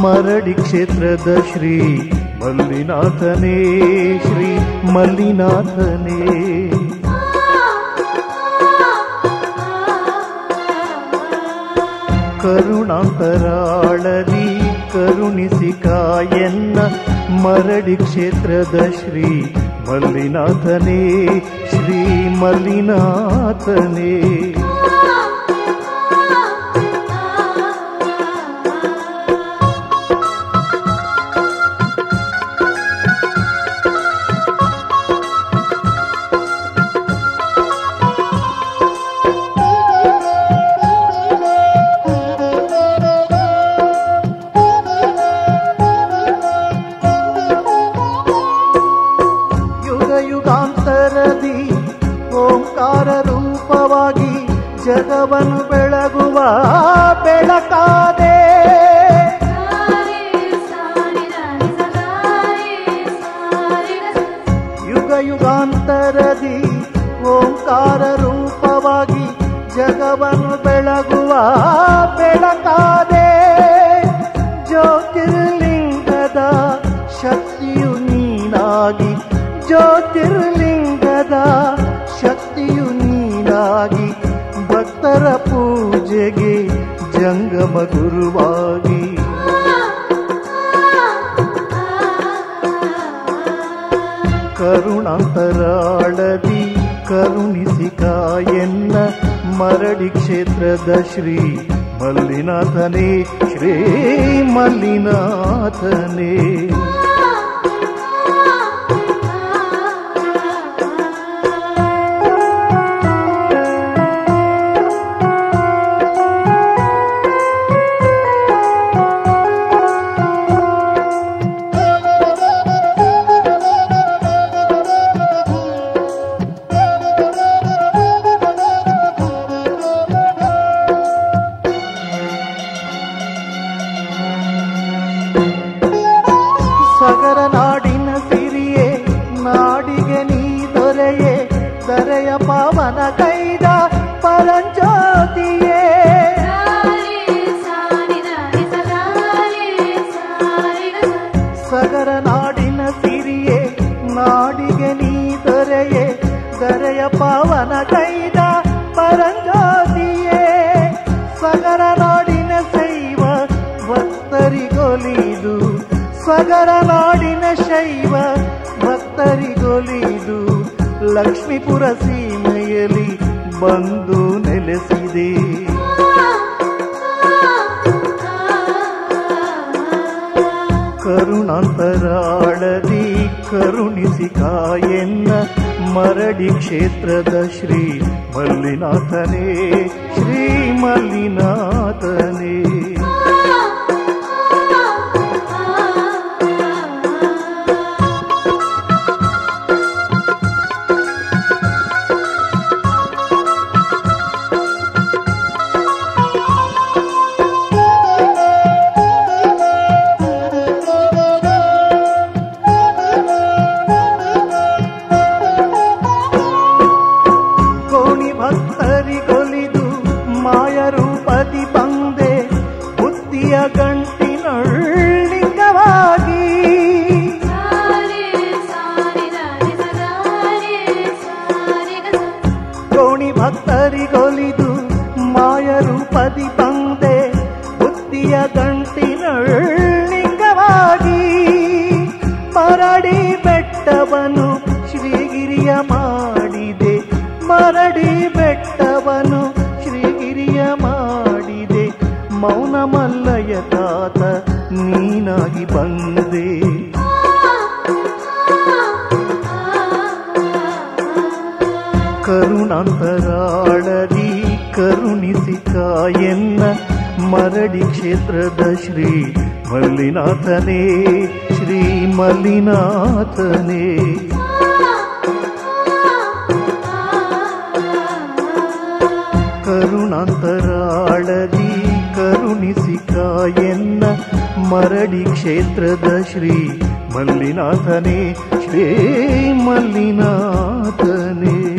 ಮರಡಿ ಕ್ಷೇತ್ರದ ಶ್ರೀ ಮಲ್ಲಿನಾಥನೇ ಶ್ರೀ ಮಲ್ಲಿನಾಥನೇ ಕರುಣಾಂತರಾಳದಿ ಕರುಣಿಸಿ ಕಾಯನ್ನ ಮರಡಿ ಕ್ಷೇತ್ರದ ಶ್ರೀ ಮಲ್ಲಿನಾಥನೇ ಶ್ರೀ ಮಲ್ಲಿನಾಥನೇ ಯುಗ ಯುಗಾಂತರದಿ ಓಂಕಾರ ರೂಪವಾಗಿ ಜಗವನ್ನು ಬೆಳಗುವ ಬೆಳಕಾದೆ ಯುಗ ಯುಗಾಂತರದಿ ಓಂಕಾರ ರೂಪವಾಗಿ ಜಗವನ್ನು ಬೆಳಗುವ ಬೆಳಕಾದೆ ಜ್ಯೋತಿರ್ಲಿಂಗದ ಶಕ್ತಿಯು ನೀನಾಗಿ ಜ್ಯೋತಿರ್ಲಿಂಗದ ಶಕ್ತಿಯು ನೀನಾಗಿ ಭಕ್ತರ ಪೂಜೆಗೆ ಜಂಗಮ ಗುರುವಾಗಿ ಕರುಣಾಂತರಾಳದಿ ಕರುಣಿಸಿ ಕಾಯನ್ನ ಮರಡಿ ಕ್ಷೇತ್ರದ ಶ್ರೀ ಮಲ್ಲಿನಾಥನೇ ಶ್ರೀ ಮಲ್ಲಿನಾಥನೇ ಸಗರ ನಾಡಿನ ಸಿರಿಯೇ ನಾಡಿಗೆ ನೀ ದೊರೆಯೇ ದರೆಯ ಪಾವನ ಕೈದ ಪರಂಜ್ಯೋತಿಯೇ ಸಗರ ನಾಡಿನ ಸಿರಿಯೇ ನಾಡಿಗೆ ನೀ ದೊರೆಯೇ ದರೆಯ ಪಾವನ ಕೈದ ಪರಂಜ್ಯೋತಿಯೇ ಸಗರ ನಾಡಿನ ಶೈವ ಭಕ್ತರಿಗೊಲಿದು ಸಗರ ನಾಡಿನ ಶೈವ ಭಕ್ತರಿಗೊಲಿದು ಲಕ್ಷ್ಮೀಪುರ ಸೀಮೆಯಲ್ಲಿ ಬಂದು ನೆಲೆಸಿದೆ ಕರುಣಾಂತರಾಳದಿ ಕರುಣಿಸಿ ಕಾಯನ್ನ ಮರಡಿ ಕ್ಷೇತ್ರದ ಶ್ರೀ ಮಲ್ಲಿನಾಥನೇ ಶ್ರೀ ಮಲ್ಲಿನಾಥನೇ ಕೋಣಿ ಭಕ್ತರಿಗೊಲಿದು ಮಾಯ ರೂಪದಿ ಬಂದೆ ಬುದ್ಧಿಯ ಗಂಟಿನಳ್ಳಿಂಗವಾಗಿ ಕೋಣಿ ಭಕ್ತರಿಗೊಲಿದು ಮಾಯ ರೂಪದಿ ಬಂದೆ ಬುದ್ಧಿಯ ಗಂಟಿನಳ್ಳಿಂಗವಾಗಿ ಮರಡಿ ಬೆಟ್ಟವನು ಶ್ರೀಗಿರಿಯ ಮಾಡಿದೆ ಮರಡಿ ಬೆಟ್ಟವನು ಶ್ರೀಗಿರಿಯ ಮಾಡಿದೆ ಮೌನ ಮಲ್ಲಯ ತಾತ ನೀನಾಗಿ ಬಂದೆ ಕರುಣಾಂತರಾಳದಿ ಕರುಣಿಸಿ ಕಾಯನ್ನ ಮರಡಿ ಕ್ಷೇತ್ರದ ಶ್ರೀ ಮಲ್ಲಿನಾಥನೇ ಶ್ರೀ ಮಲ್ಲಿನಾಥನೇ ಕರುಣಾಂತರಾಳದಿ ಕರುಣಿಸಿ ಕಾಯನ್ನ ಮರಡಿ ಕ್ಷೇತ್ರದ ಶ್ರೀ ಮಲ್ಲಿನಾಥನೇ ಶ್ರೀ ಮಲ್ಲಿನಾಥನೇ